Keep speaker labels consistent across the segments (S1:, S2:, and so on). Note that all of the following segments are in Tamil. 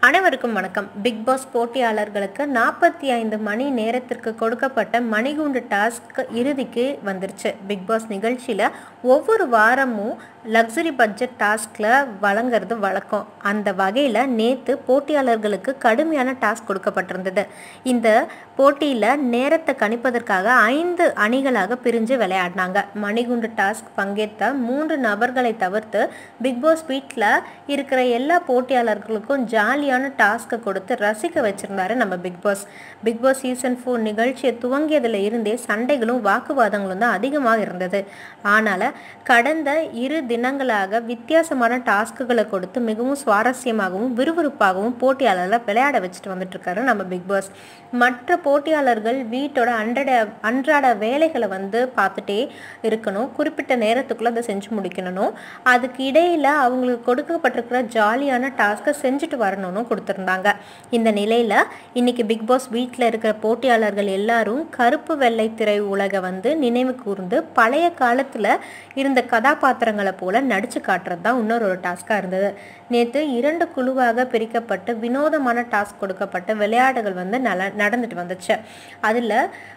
S1: அனைவருக்கும் வணக்கம் பிக் பாஸ் போட்டியாளர்களுக்கு நாற்பத்தி ஐந்து மணி நேரத்திற்கு கொடுக்கப்பட்ட மணிகுண்டு டாஸ்க் இறுதிக்கு வந்துருச்சு பிக் பாஸ் நிகழ்ச்சியில் ஒவ்வொரு வாரமும் லக்ஸரி பட்ஜெட் டாஸ்கில் வழங்குறது வழக்கம் அந்த வகையில் நேற்று போட்டியாளர்களுக்கு கடுமையான டாஸ்க் கொடுக்கப்பட்டிருந்தது இந்த போட்டியில் நேரத்தை கணிப்பதற்காக ஐந்து அணிகளாக பிரிஞ்சு விளையாடினாங்க மணிகுண்டு டாஸ்க் பங்கேற்ற மூன்று நபர்களை தவிர்த்து பிக் பாஸ் வீட்டில் இருக்கிற எல்லா போட்டியாளர்களுக்கும் ஜாலியான டாஸ்க்கை கொடுத்து ரசிக்க வச்சிருந்தாரு நம்ம Bigg Boss Bigg Boss season four நிகழ்ச்சியை துவங்கியதில் இருந்தே சண்டைகளும் வாக்குவாதங்களும் தான் அதிகமாக இருந்தது ஆனால் கடந்த இரு தினங்களாக வித்தியாசமான டாஸ்க்குகளை கொடுத்து மிகவும் சுவாரஸ்யமாகவும் விறுவிறுப்பாகவும் போட்டியாளர்களை விளையாட வச்சுட்டு வந்துட்டு இருக்காரு நம்ம பிக் பாஸ் மற்ற போட்டியாளர்கள் வீட்டோட அன்றாட அன்றாட வேலைகளை வந்து பார்த்துட்டே இருக்கணும் குறிப்பிட்ட நேரத்துக்குள்ளே அதை செஞ்சு முடிக்கணும் அதுக்கு இடையில் அவங்களுக்கு கொடுக்கப்பட்டிருக்கிற ஜாலியான டாஸ்க்கை செஞ்சுட்டு வரணும்னு கொடுத்துருந்தாங்க இந்த நிலையில் இன்னைக்கு பிக் பாஸ் வீட்டில் இருக்கிற போட்டியாளர்கள் எல்லாரும் கருப்பு வெள்ளை திரை உலக வந்து நினைவு கூர்ந்து பழைய காலத்தில் இருந்த கதாபாத்திரங்களை போல நடிச்சு காட்டுறது தான் இன்னொரு ஒரு டாஸ்காக இருந்தது நேற்று இரண்டு குழுவாக பிரிக்கப்பட்டு வினோதமான டாஸ்க் கொடுக்கப்பட்ட விளையாட்டுகள் வந்து நல நடந்துட்டு வந்துச்சு அதில்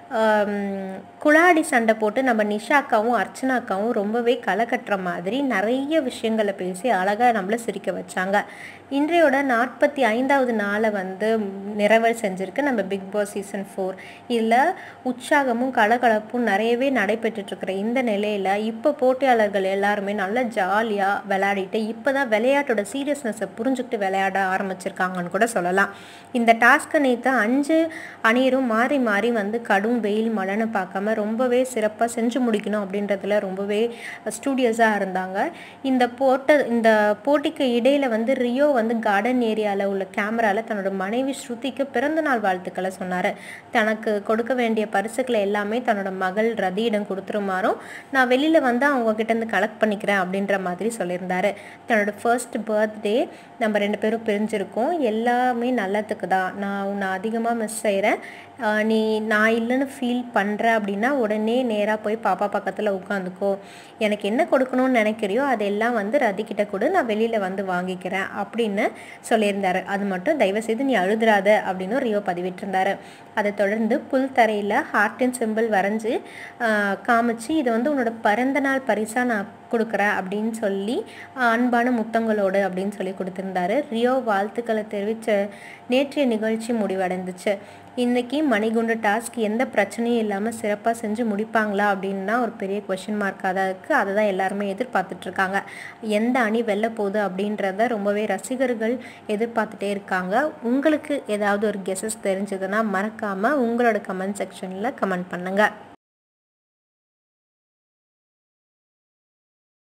S1: குளாடி சண்டை போட்டு நம்ம நிஷாக்காவும் அர்ச்சனாக்காவும் ரொம்பவே களை கட்டுற மாதிரி நிறைய விஷயங்களை பேசி அழகாக நம்மளை சிரிக்க வச்சாங்க இன்றையோட நாற்பத்தி ஐந்தாவது நாளை வந்து நிறைவு செஞ்சுருக்கு நம்ம பிக் பாஸ் சீசன் ஃபோர் இதில் உற்சாகமும் கலகலப்பும் நிறையவே நடைபெற்றுட்ருக்கிற இந்த நிலையில் இப்போ போட்டியாளர்கள் எல்லாருமே நல்லா ஜாலியாக விளையாடிட்டு இப்போ தான் விளையாட்டோட சீரியஸ்னஸை புரிஞ்சுக்கிட்டு விளையாட ஆரம்பிச்சிருக்காங்கன்னு கூட சொல்லலாம் இந்த டாஸ்க்கை நேற்று அஞ்சு அணியரும் மாறி மாறி வந்து கடும் வெயில் மழைன்னு பார்க்காம ரொம்பவே சிறப்பாக செஞ்சு முடிக்கணும் அப்படின்றதுல ரொம்பவே ஸ்டூடியஸாக இருந்தாங்க இந்த போட்ட இந்த போட்டிக்கு இடையில் வந்து ரியோ வந்து கார்டன் ஏரியாவில் உள்ள கேமராவில் தன்னோட மனைவி ஸ்ருதிக்கு பிறந்தநாள் வாழ்த்துக்களை சொன்னார் தனக்கு கொடுக்க வேண்டிய பரிசுகளை எல்லாமே தன்னோட மகள் ரதியிடம் கொடுத்துருமாறும் நான் வெளியில் வந்து அவங்க கிட்டேருந்து கலெக்ட் பண்ணிக்கிறேன் அப்படின்ற மாதிரி சொல்லியிருந்தாரு தன்னோட ஃபர்ஸ்ட் பர்த்டே நம்ம ரெண்டு பேரும் பிரிஞ்சிருக்கோம் எல்லாமே நல்லதுக்கு தான் நான் உன்னை அதிகமாக மிஸ் செய்கிறேன் நீ நான் இல்லைன்னு ஃபீல் பண்ணுற அப்படின்னா உடனே நேராக போய் பாப்பா பக்கத்தில் உட்காந்துக்கோ எனக்கு என்ன கொடுக்கணும்னு நினைக்கிறியோ அதெல்லாம் வந்து ரதிக்கிட்ட கொடு நான் வெளியில் வந்து வாங்கிக்கிறேன் அப்படின்னு சொல்லியிருந்தாரு அது மட்டும் தயவுசெய்து நீ அழுதுறாத அப்படின்னு ரியோ பதிவிட்டிருந்தாரு அதை தொடர்ந்து புல் தரையில் ஹார்டின் சிம்பிள் வரைஞ்சி காமிச்சு இது வந்து உன்னோட பிறந்த நாள் பரிசாக நான் கொடுக்குறேன் அப்படின்னு சொல்லி அன்பான முத்தங்களோடு அப்படின்னு சொல்லி கொடுத்துருந்தாரு ரியோ வாழ்த்துக்களை தெரிவித்த நேற்றைய நிகழ்ச்சி முடிவடைந்துச்சு இன்றைக்கி மணிகுண்டு டாஸ்க் எந்த பிரச்சனையும் இல்லாமல் சிறப்பாக செஞ்சு முடிப்பாங்களா அப்படின்னா ஒரு பெரிய கொஷின் மார்க்காக தான் இருக்குது அதை தான் எல்லாருமே எதிர்பார்த்துட்ருக்காங்க எந்த அணி வெல்ல போகுது அப்படின்றத ரொம்பவே ரசிகர்கள் எதிர்பார்த்துட்டே இருக்காங்க உங்களுக்கு ஏதாவது ஒரு கெஸஸ் தெரிஞ்சதுன்னா மறக்காமல் உங்களோட கமெண்ட் செக்ஷனில் கமெண்ட் பண்ணுங்கள்